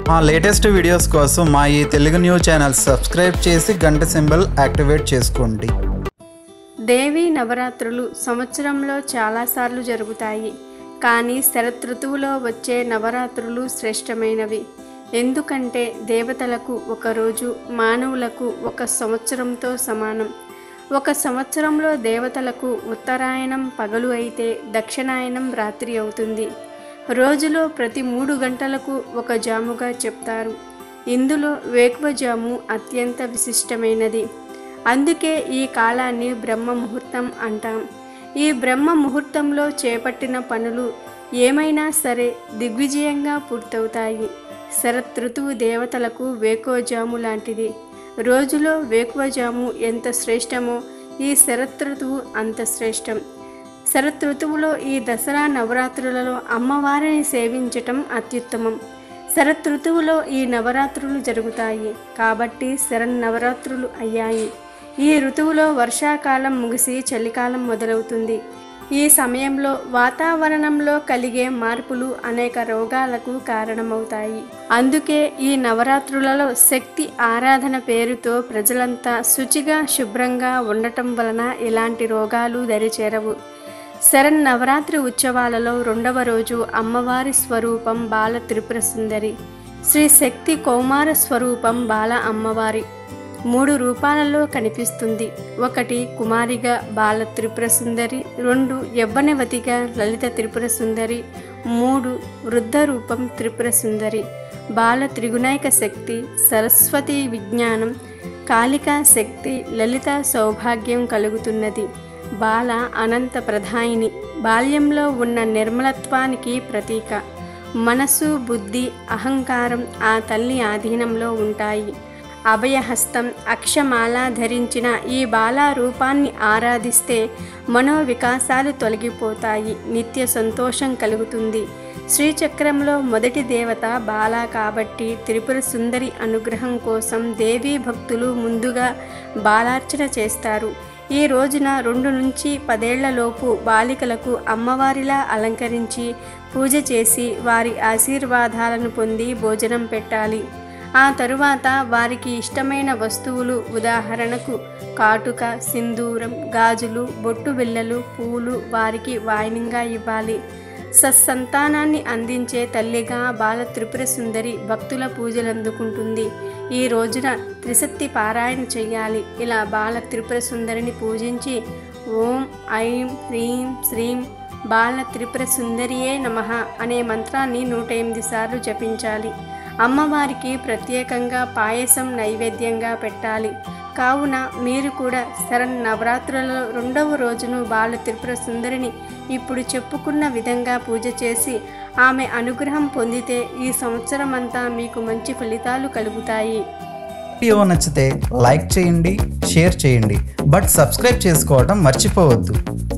మా latest videos కోసం మా ఈ తెలుగు న్యూస్ ఛానల్ సబ్స్క్రైబ్ చేసి గంట సింబల్ యాక్టివేట్ చేసుకోండి దేవి నవరాత్రులు సంవత్సరంలో చాలాసార్లు జరుగుతాయి కానీ శరదృతువులో వచ్చే నవరాత్రులు శ్రేష్టమైనవి ఎందుకంటే దేవతలకు ఒక రోజు మానవులకు ఒక సంవత్సరంతో సమానం ఒక సంవత్సరంలో దేవతలకు ఉత్తరాయణం పగలు అయితే దక్షిణాయనం రాత్రి అవుతుంది రోజులో ప్రతి మూడు గంటలకు ఒక జాముగా చెప్తారు ఇందులో వేకువజాము అత్యంత విశిష్టమైనది అందుకే ఈ కాలాన్ని బ్రహ్మ ముహూర్తం అంటాం ఈ బ్రహ్మ ముహూర్తంలో చేపట్టిన పనులు ఏమైనా సరే దిగ్విజయంగా పూర్తవుతాయి శరత్ ఋతువు దేవతలకు వేకోజాము లాంటిది రోజులో వేకువజాము ఎంత శ్రేష్టమో ఈ శరత్ ఋతువు అంత శ్రేష్టం శరత్ ఋతువులో ఈ దసరా నవరాత్రులలో అమ్మవారిని సేవించటం అత్యుత్తమం శరత్ ఋతువులో ఈ నవరాత్రులు జరుగుతాయి కాబట్టి శరన్నవరాత్రులు అయ్యాయి ఈ ఋతువులో వర్షాకాలం ముగిసి చలికాలం మొదలవుతుంది ఈ సమయంలో వాతావరణంలో కలిగే మార్పులు అనేక రోగాలకు కారణమవుతాయి అందుకే ఈ నవరాత్రులలో శక్తి ఆరాధన పేరుతో ప్రజలంతా శుచిగా శుభ్రంగా ఉండటం వలన ఇలాంటి రోగాలు దరిచేరవు శరణ్ నవరాత్రి ఉత్సవాలలో రెండవ రోజు అమ్మవారి స్వరూపం బాల త్రిపుర సుందరి శ్రీ శక్తి కౌమార స్వరూపం బాల అమ్మవారి మూడు రూపాలలో కనిపిస్తుంది ఒకటి కుమారిగా బాల త్రిపుర సుందరి రెండు యవ్వనవతిగా లలిత త్రిపుర సుందరి మూడు వృద్ధ రూపం త్రిపుర సుందరి బాల త్రిగుణైక శక్తి సరస్వతి విజ్ఞానం కాళికా శక్తి లలిత సౌభాగ్యం కలుగుతున్నది బాల అనంత ప్రధాయిని బాల్యంలో ఉన్న నిర్మలత్వానికి ప్రతీక మనసు బుద్ధి అహంకారం ఆ తల్లి ఆధీనంలో ఉంటాయి అభయహస్తం అక్షమాల ధరించిన ఈ బాలా రూపాన్ని ఆరాధిస్తే మనోవికాసాలు తొలగిపోతాయి నిత్య సంతోషం కలుగుతుంది శ్రీచక్రంలో మొదటి దేవత బాల కాబట్టి త్రిపుర సుందరి అనుగ్రహం కోసం దేవీ భక్తులు ముందుగా బాలార్చన చేస్తారు ఈ రోజున రెండు నుంచి పదేళ్లలోపు బాలికలకు అమ్మవారిలా అలంకరించి పూజ చేసి వారి ఆశీర్వాదాలను పొంది భోజనం పెట్టాలి ఆ తరువాత వారికి ఇష్టమైన వస్తువులు ఉదాహరణకు కాటుక సింధూరం గాజులు బొట్టు బిళ్ళలు పూలు వారికి వాయినంగా ఇవ్వాలి సత్సంతానాన్ని అందించే తల్లిగా బాల త్రిపుర సుందరి భక్తుల పూజలు అందుకుంటుంది ఈ రోజున త్రిశక్తి పారాయణ చేయాలి ఇలా బాల త్రిపుర సుందరిని పూజించి ఓం ఐం హ్రీం శ్రీం బాల త్రిపుర సుందరియే నమః అనే మంత్రాన్ని నూట ఎనిమిది సార్లు జపించాలి అమ్మవారికి ప్రత్యేకంగా పాయసం నైవేద్యంగా పెట్టాలి కావున మీరు కూడా శరణ్ నవరాత్రులలో రెండవ రోజును బాల త్రిపుర సుందరిని ఇప్పుడు చెప్పుకున్న విధంగా పూజ చేసి ఆమె అనుగ్రహం పొందితే ఈ సంవత్సరం అంతా మీకు మంచి ఫలితాలు కలుగుతాయి వీడియో నచ్చితే లైక్ చేయండి షేర్ చేయండి బట్ సబ్స్క్రైబ్ చేసుకోవడం మర్చిపోవద్దు